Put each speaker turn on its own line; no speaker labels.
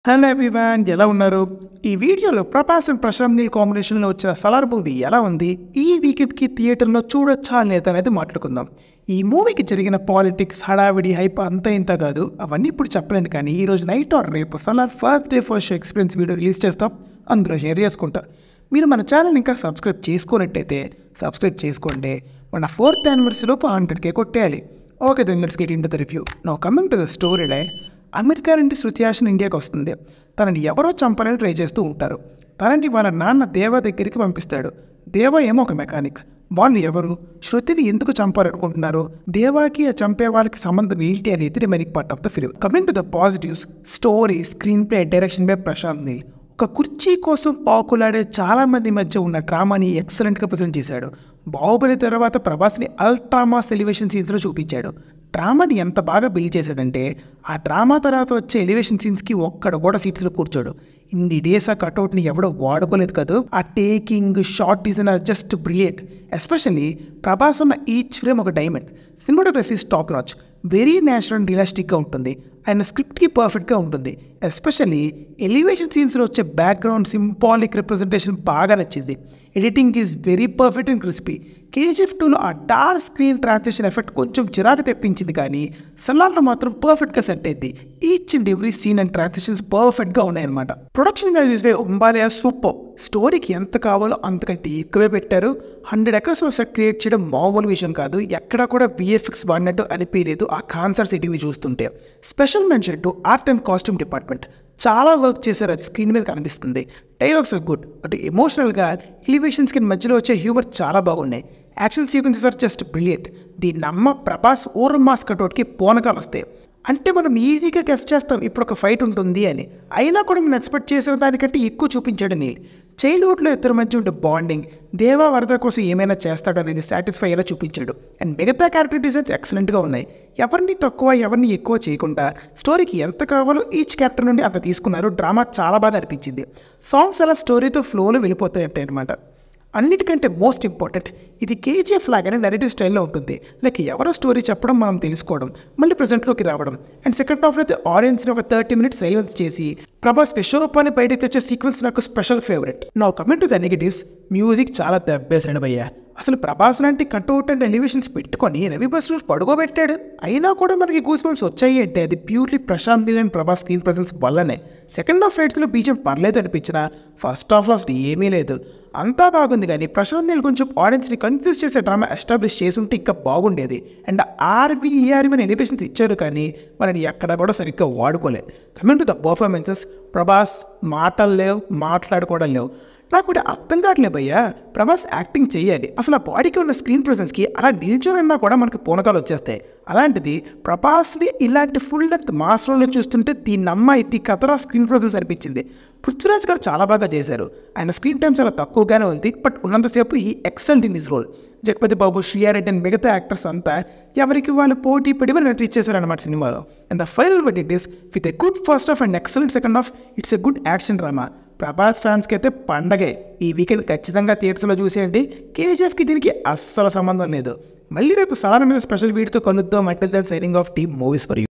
hello everyone ఎలా ఉన్నారు ఈ వీడియోలో ప్రభాస్ అండ్ ప్రశాంత్ నీల్ కాంబినేషన్లో వచ్చిన సలార్ మూవీ ఎలా ఉంది ఈ వీకెండ్కి థియేటర్లో చూడొచ్చా లేదా అనేది మాట్లాడుకుందాం ఈ మూవీకి జరిగిన పాలిటిక్స్ హడావిడి హైప్ అంతా ఇంత కాదు అవన్నీ ఇప్పుడు చెప్పలేను కానీ ఈ రోజు నైట్ ఆర్ రేపు Salaar first day first show experience video release చేస్తాం అందులో షేర్ చేసుకుంటా మీరు మన ఛానల్ ఇంకా సబ్స్క్రైబ్ చేసుకున్నట్టయితే సబ్స్క్రైబ్ చేసుకోండి మన ఫోర్త్ యానివర్సరీలోపు హండ్రెడ్కే కొట్టేయాలి okay then let's get into the review now coming to the story line America నుండి శృతి హాసన్ ఇండియాకి వస్తుంది తనని ఎవరో చంపాలని ట్రై చేస్తూ ఉంటారు తనని వాళ్ళ నాన్న దేవ దగ్గరికి పంపిస్తాడు దేవ ఏమో ఒక మెకానిక్ వాళ్ళు ఎవరు శృతిని ఎందుకు చంపాలనుకుంటున్నారు దేవాకి ఆ చంపే వాళ్ళకి సంబంధం ఏంటి అనేది remaining part of the film coming to the positives story screen play direction by Prashanth Neel ఒక కుర్చీ కోసం పాకులాడే చాలా మంది మధ్య ఉన్న డ్రామాని ఎక్సలెంట్గా ప్రజెంట్ చేశాడు బాహుబలి తర్వాత ప్రభాస్ని అల్ట్రామాస్ ఎలివేషన్ సీన్స్లో చూపించాడు డ్రామాని ఎంత బాగా బిల్డ్ చేశాడంటే ఆ డ్రామా తర్వాత వచ్చే ఎలివేషన్ సీన్స్కి ఒక్కడ కూడా సీట్స్లో కూర్చోడు ఇన్ని డేస్ ఆ కట్అవుట్ని ఎవడో వాడుకోలేదు కదా ఆ taking shot design are just brilliant especially Prabhas ఉన్న ఈచ్ ఫ్రేమ్ ఒక diamond cinematography top notch very natural and రియలిస్టిక్గా ఉంటుంది ఆయన స్క్రిప్ట్కి పర్ఫెక్ట్గా ఉంటుంది ఎస్పెషల్లీ ఎలివేషన్ సీన్స్లో వచ్చే బ్యాక్గ్రౌండ్ సింబాలిక్ రిప్రజెంటేషన్ బాగా నచ్చింది editing is very perfect and crispy KGF టూలో ఆ డార్క్ స్క్రీన్ ట్రాన్సాక్షన్ ఎఫెక్ట్ కొంచెం చిరాకు తెప్పించింది కానీ సలార్లో మాత్రం పర్ఫెక్ట్గా సెట్ అయింది each and every scene and transactions పర్ఫెక్ట్గా ఉన్నాయన్నమాట ప్రొడక్షన్ వాల్యూస్ వే ఉంబాలియా సూపర్ స్టోరీకి ఎంత కావాలో అంతకంటే ఎక్కువే పెట్టారు హండ్రెడ్ ఎకర్స్ సెట్ క్రియేట్ చేయడం మామూలు విషయం కాదు ఎక్కడా కూడా విఎఫ్ఎక్స్ వాడినట్టు అనిపించలేదు ఆ కాన్సర్ట్స్ ఇటీవీ చూస్తుంటే special mention to art and costume department చాలా వర్క్ చేశారు అది స్క్రీన్ మీద కనిపిస్తుంది డైలాగ్స్ ఆర్ గుడ్ అటు ఎమోషనల్గా ఎలివేషన్స్కి మధ్యలో వచ్చే హ్యూమర్ చాలా బాగున్నాయి action sequences are just brilliant దీన్ని నమ్మ ప్రభాస్ ఓర్ మాస్ కటౌట్కి పోనకాలు వస్తాయి అంటే మనం ఈజీగా గెస్ట్ చేస్తాం ఇప్పుడు ఒక ఫైట్ ఉంటుంది అని అయినా కూడా మనం ఎక్స్పెక్ట్ చేసిన దానికంటే ఎక్కువ చూపించాడు నీల్ చైల్డ్హుడ్లో ఇద్దరి మధ్య ఉండే బాండింగ్ దేవా వరద కోసం ఏమైనా చేస్తాడు అనేది సాటిస్ఫై అయ్యేలా చూపించాడు అండ్ మిగతా క్యారెక్టర్ డిజైన్స్ ఎక్సలెంట్గా ఉన్నాయి ఎవరిని తక్కువ ఎవరిని ఎక్కువ చేయకుండా స్టోరీకి ఎంత కావాలో ఈచ్ క్యారెక్టర్ నుండి అంత తీసుకున్నారు డ్రామా చాలా బాగా అనిపించింది సాంగ్స్ అలా స్టోరీతో ఫ్లోలో వెళ్ళిపోతాయంటే అనమాట అన్నిటికంటే మోస్ట్ ఇంపార్టెంట్ ఇది కేజీఎఫ్ లాగానే నెరేటివ్ స్టైల్లో ఉంటుంది లైక్ ఎవరో స్టోరీ చెప్పడం మనం తెలుసుకోవడం మళ్ళీ ప్రజెంట్లోకి రావడం అండ్ సెకండ్ హాఫ్లో అయితే ఆడియన్స్ని ఒక థర్టీ మినిట్స్ సైలెన్స్ చేసి ప్రభాస్ విశ్వరూపాన్ని బయటకు తెచ్చే సీక్వెన్స్ నాకు స్పెషల్ ఫేవరెట్ నా comment to the negatives music చాలా దెబ్బేసాడు భయ్యా అసలు ప్రభాస్ లాంటి కట్అవుట్ అండ్ ఎలివేషన్స్ పెట్టుకొని రవి బస్సు పడుకోబెట్టాడు అయినా కూడా మనకి గూస్ బంప్స్ వచ్చాయి అంటే అది purely Prashanth Neel and Prabhas screen presence వల్లనే సెకండ్ హాఫ్ ఫైట్స్లో బీజం పర్లేదు అనిపించిన ఫస్ట్ హాఫ్లో అసలు ఏమీ లేదు అంతా బాగుంది కానీ ప్రశాంత్ నీల్ కొంచెం ఆడియన్స్ని కన్ఫ్యూజ్ చేసే డ్రామా ఎస్టాబ్లిష్ చేసి ఉంటే ఇంకా బాగుండేది అండ్ ఆర్బీ ఈఆర్బీ అని ఎలివేషన్స్ ఇచ్చారు కానీ మనని ఎక్కడ కూడా సరిగ్గా వాడుకోలే coming to the performances Prabhas మాటలు లేవు మాట్లాడుకోవడం లేవు నాకు ఒకటి అర్థం కావట్లేదు భయ్యా ప్రభాస్ యాక్టింగ్ చేయాలి అసలు ఆ బాడీకి ఉన్న స్క్రీన్ ప్రెసెన్స్కి అలా నిల్చోనన్నా కూడా మనకి పూనకాలు వచ్చేస్తాయి అలాంటిది ప్రభాస్ని ఇలాంటి ఫుల్ లెంత్ మాస్ రోల్లో చూస్తుంటే దీన్ని అమ్మ ఇది కథరా స్క్రీన్ ప్రెసెన్స్ అనిపించింది పృథ్వీరాజ్ గారు చాలా బాగా చేశారు ఆయన స్క్రీన్ టైం చాలా తక్కువగానే ఉంది బట్ ఉన్నంతసేపు ఈ excellent in his role Jagapathi Babu Shriya Reddy and మిగతా యాక్టర్స్ అంతా ఎవరికి వాళ్ళు పోటీ పడి మరి నటించేశారనమాట సినిమాలో and the final but it is with a good first half and excellent second half it's a good action drama Prabhas ఫ్యాన్స్కి అయితే పండగే ఈ వీకెండ్ ఖచ్చితంగా థియేటర్స్లో చూసేయండి కేజీఎఫ్కి దీనికి అస్సలు సంబంధం లేదు మళ్ళీ రేపు సార్ మీద స్పెషల్ వీడితో కలుద్దాం అంటే దాని signing off team movies for you